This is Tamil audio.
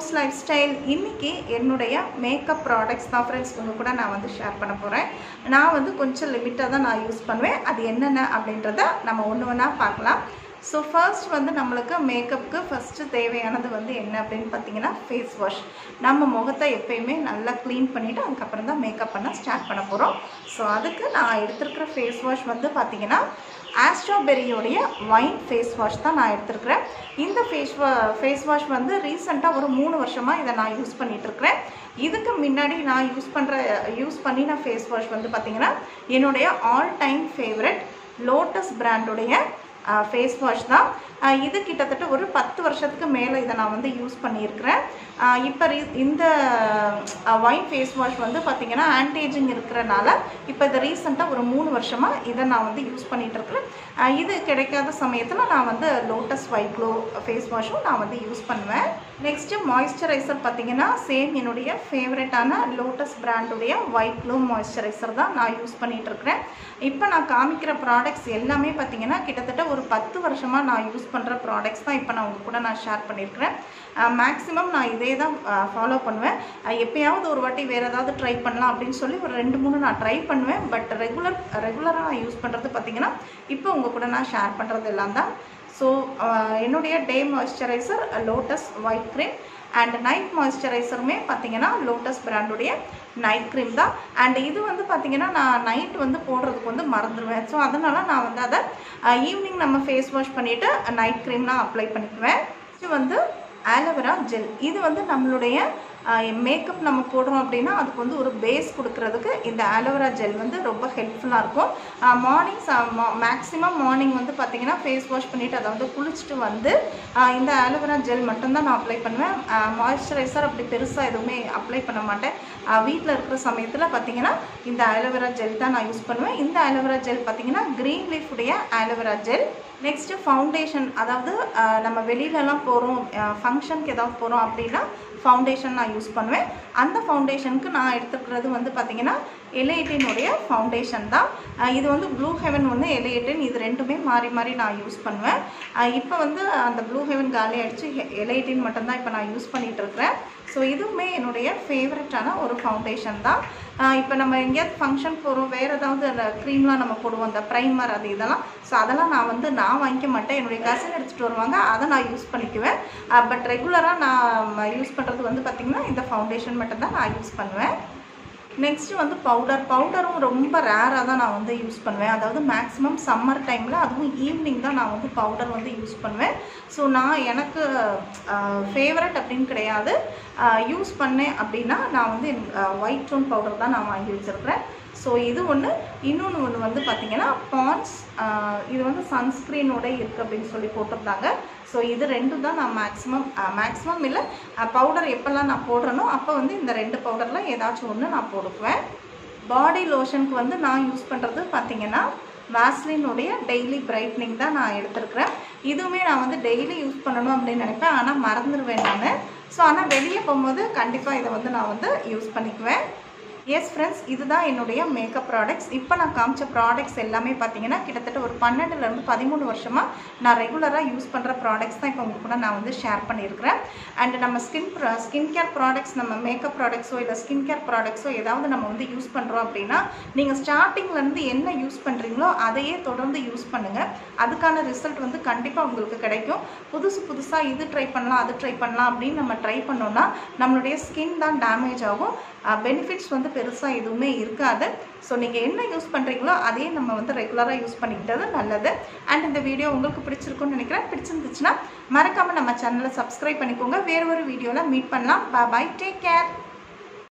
ஹவுஸ் லைஃப் ஸ்டைல் இன்றைக்கி என்னுடைய மேக்கப் ப்ராடக்ட்ஸ் தான் ஃப்ரெண்ட்ஸ் உங்கள் கூட நான் வந்து ஷேர் பண்ண போகிறேன் நான் வந்து கொஞ்சம் லிமிட்டாக தான் நான் யூஸ் பண்ணுவேன் அது என்னென்ன அப்படின்றத நம்ம ஒன்று ஒன்றா பார்க்கலாம் ஸோ ஃபர்ஸ்ட் வந்து நம்மளுக்கு மேக்கப்புக்கு ஃபஸ்ட்டு தேவையானது வந்து என்ன அப்படின்னு பார்த்தீங்கன்னா ஃபேஸ் வாஷ் நம்ம முகத்தை எப்பயுமே நல்லா க்ளீன் பண்ணிவிட்டு அதுக்கப்புறம் தான் மேக்கப் பண்ண ஸ்டார்ட் பண்ண போகிறோம் ஸோ அதுக்கு நான் எடுத்திருக்கிற ஃபேஸ் வாஷ் வந்து பார்த்தீங்கன்னா ஆஸ்ட்ராபெரியோடைய ஒயின் ஃபேஸ் வாஷ் தான் நான் எடுத்திருக்கிறேன் இந்த ஃபேஸ் வா ஃபேஸ் வாஷ் வந்து ரீசெண்டாக ஒரு மூணு வருஷமாக இதை நான் யூஸ் பண்ணிகிட்ருக்கிறேன் இதுக்கு முன்னாடி நான் யூஸ் பண்ணுற யூஸ் பண்ணின ஃபேஸ் வாஷ் வந்து பார்த்திங்கன்னா என்னுடைய ஆல் டைம் ஃபேவரட் லோட்டஸ் பிராண்டுடைய ஃபேஸ் வாஷ் தான் அஹ் இது கிட்டத்தட்ட ஒரு பத்து வருஷத்துக்கு மேலே இதை நான் வந்து யூஸ் பண்ணியிருக்கிறேன் இப்போ ரீ இந்த ஒயின் ஃபேஸ் வாஷ் வந்து பார்த்திங்கன்னா ஆன்டேஜிங் இருக்கிறனால இப்போ இதை ரீசெண்டாக ஒரு மூணு வருஷமாக இதை நான் வந்து யூஸ் பண்ணிகிட்ருக்கிறேன் இது கிடைக்காத சமயத்தில் நான் வந்து லோட்டஸ் ஒயிட் க்ளோ ஃபேஸ் வாஷும் நான் வந்து யூஸ் பண்ணுவேன் நெக்ஸ்ட்டு மாய்ஸ்சரைசர் பார்த்தீங்கன்னா சேம் என்னுடைய ஃபேவரட்டான லோட்டஸ் பிராண்டுடைய ஒயிட் க்ளோ மாய்ஸ்சரைசர் தான் நான் யூஸ் பண்ணிகிட்ருக்கிறேன் இப்போ நான் காமிக்கிற ப்ராடக்ட்ஸ் எல்லாமே பார்த்தீங்கன்னா கிட்டத்தட்ட ஒரு பத்து வருஷமாக நான் யூஸ் பண்ணுற ப்ராடக்ட்ஸ் தான் இப்போ நான் உங்க கூட நான் ஷேர் பண்ணியிருக்கிறேன் மேக்ஸிமம் நான் இதே தான் ஃபாலோ பண்ணுவேன் அஹ் எப்பயாவது ஒரு வாட்டி வேறு ஏதாவது ட்ரை பண்ணலாம் அப்படின்னு சொல்லி ஒரு ரெண்டு மூணு நான் ட்ரை பண்ணுவேன் பட் ரெகுலர் ரெகுலராக நான் யூஸ் பண்ணுறது பார்த்தீங்கன்னா இப்போ உங்கள் கூட நான் ஷேர் பண்ணுறது எல்லாம் தான் ஸோ என்னுடைய day moisturiser Lotus white cream and night மாய்ஸ்சரைசருமே பார்த்தீங்கன்னா லோட்டஸ் பிராண்டுடைய நைட் க்ரீம் தான் அண்ட் இது வந்து பார்த்தீங்கன்னா நான் நைட் வந்து போடுறதுக்கு வந்து மறந்துடுவேன் ஸோ அதனால் நான் வந்து அதை ஈவினிங் நம்ம ஃபேஸ் வாஷ் பண்ணிவிட்டு நைட் க்ரீம் நான் அப்ளை பண்ணிக்குவேன் இது வந்து ஆலோவேரா ஜெல் இது வந்து நம்மளுடைய மேக்கப் நம்ம போடுறோம் அப்படின்னா அதுக்கு வந்து ஒரு பேஸ் கொடுக்கறதுக்கு இந்த ஆலோவேரா ஜெல் வந்து ரொம்ப ஹெல்ப்ஃபுல்லாக இருக்கும் மார்னிங் மேக்ஸிமம் மார்னிங் வந்து பார்த்திங்கன்னா ஃபேஸ் வாஷ் பண்ணிவிட்டு அதை வந்து குளிச்சுட்டு வந்து ஆஹ் இந்த ஆலோவேரா ஜெல் மட்டும்தான் நான் அப்ளை பண்ணுவேன் மாய்ஸ்சரைசர் அப்படி பெருசாக எதுவுமே அப்ளை பண்ண மாட்டேன் வீட்டில் இருக்கிற சமயத்தில் பார்த்தீங்கன்னா இந்த ஆலோவேரா ஜெல் தான் நான் யூஸ் பண்ணுவேன் இந்த ஆலோவேரா ஜெல் பார்த்தீங்கன்னா க்ரீன் லீஃபுடைய ஆலோவேரா ஜெல் நெக்ஸ்ட்டு ஃபவுண்டேஷன் அதாவது ஆஹ் நம்ம வெளியிலலாம் போகிறோம் ஃபங்க்ஷனுக்கு ஏதாவது போகிறோம் அப்படின்னா ஃபவுண்டேஷன் நான் யூஸ் பண்ணுவேன் அந்த ஃபவுண்டேஷனுக்கு நான் எடுத்துக்கிறது வந்து பார்த்திங்கன்னா எலைட்டினுடைய ஃபவுண்டேஷன் தான் ஆஹ் இது வந்து ப்ளூ ஹெவன் ஒன்று எலைட்டின் இது ரெண்டுமே மாறி மாறி நான் யூஸ் பண்ணுவேன் ஆஹ் இப்போ வந்து அந்த ப்ளூ ஹெவன் காலி அடித்து எலைட்டின் மட்டும்தான் இப்போ நான் யூஸ் பண்ணிகிட்டு இருக்கிறேன் ஸோ இதுவுமே என்னுடைய ஃபேவரட்டான ஒரு ஃபவுண்டேஷன் தான் இப்போ நம்ம எங்கேயாவது ஃபங்க்ஷன் போகிறோம் வேறு ஏதாவது அந்த க்ரீம்லாம் நம்ம போடுவோம் அந்த ப்ரைமர் அது இதெல்லாம் ஸோ அதெல்லாம் நான் வந்து நான் வாங்கிக்க மாட்டேன் என்னுடைய கசின் எடுத்துகிட்டு வருவாங்க அதை நான் யூஸ் பண்ணிக்குவேன் பட் ரெகுலராக நான் யூஸ் பண்ணுறது வந்து பார்த்திங்கன்னா இந்த ஃபவுண்டேஷன் மட்டும்தான் நான் யூஸ் பண்ணுவேன் நெக்ஸ்ட்டு வந்து பவுடர் பவுடரும் ரொம்ப ரேராக தான் நான் வந்து யூஸ் பண்ணுவேன் அதாவது மேக்ஸிமம் சம்மர் டைமில் அதுவும் ஈவினிங் தான் நான் வந்து பவுடர் வந்து யூஸ் பண்ணுவேன் ஸோ நான் எனக்கு ஃபேவரட் அப்படின்னு கிடையாது யூஸ் பண்ணேன் அப்படின்னா நான் வந்து ஒயிட் டோன் பவுடர் தான் நான் வாங்கி வச்சுருக்கிறேன் ஸோ இது ஒன்று இன்னொன்று ஒன்று வந்து பார்த்திங்கன்னா பான்ஸ் இது வந்து சன்ஸ்க்ரீனோட இருக்குது அப்படின்னு சொல்லி போட்டிருந்தாங்க ஸோ இது ரெண்டும் தான் நான் மேக்ஸிமம் மேக்ஸிமம் இல்லை பவுடர் எப்போல்லாம் நான் போடுறேனோ அப்போ வந்து இந்த ரெண்டு பவுடரில் ஏதாச்சும் ஒன்று நான் போடுக்குவேன் பாடி லோஷனுக்கு வந்து நான் யூஸ் பண்ணுறது பார்த்திங்கன்னா வாஸ்லினுடைய டெய்லி பிரைட்னிங் தான் நான் எடுத்திருக்கிறேன் இதுவுமே நான் வந்து டெய்லி யூஸ் பண்ணணும் அப்படின்னு நினைப்பேன் ஆனால் மறந்துடுவேன் நான் ஸோ ஆனால் வெளியே போகும்போது கண்டிப்பாக இதை வந்து நான் வந்து யூஸ் பண்ணிக்குவேன் எஸ் ஃப்ரெண்ட்ஸ் இதுதான் என்னுடைய மேக்கப் ப்ராடக்ட்ஸ் இப்போ நான் காமிச்ச ப்ராடக்ட்ஸ் எல்லாமே பார்த்தீங்கன்னா கிட்டத்தட்ட ஒரு பன்னெண்டுலேருந்து பதிமூணு வருஷமாக நான் ரெகுலராக யூஸ் பண்ணுற ப்ராடக்ட்ஸ் தான் இப்போ உங்களுக்கு கூட நான் வந்து ஷேர் பண்ணியிருக்கிறேன் அண்ட் நம்ம ஸ்கின் ஸ்கின் கேர் ப்ராடக்ட்ஸ் நம்ம மேக்கப் ப்ராடக்ட்ஸோ இல்லை ஸ்கின் கேர் ப்ராடக்ட்ஸோ ஏதாவது நம்ம வந்து யூஸ் பண்ணுறோம் அப்படின்னா நீங்கள் ஸ்டார்டிங்லேருந்து என்ன யூஸ் பண்ணுறீங்களோ அதையே தொடர்ந்து யூஸ் பண்ணுங்கள் அதுக்கான ரிசல்ட் வந்து கண்டிப்பாக உங்களுக்கு கிடைக்கும் புதுசு புதுசாக இது ட்ரை பண்ணலாம் அது ட்ரை பண்ணலாம் அப்படின்னு நம்ம ட்ரை பண்ணோம்னா நம்மளுடைய ஸ்கின் தான் டேமேஜ் ஆகும் பெனிஃபிட்ஸ் வந்து பெருசாக எதுவுமே இருக்காது ஸோ நீங்கள் என்ன யூஸ் பண்ணுறீங்களோ அதையே நம்ம வந்து ரெகுலராக யூஸ் பண்ணிக்கிட்டது நல்லது அண்ட் இந்த வீடியோ உங்களுக்கு பிடிச்சிருக்குன்னு நினைக்கிறேன் பிடிச்சிருந்துச்சுன்னா மறக்காமல் நம்ம சேனலை சப்ஸ்கிரைப் பண்ணிக்கோங்க வேறு ஒரு வீடியோவில் மீட் பண்ணலாம் பாய் டேக் கேர்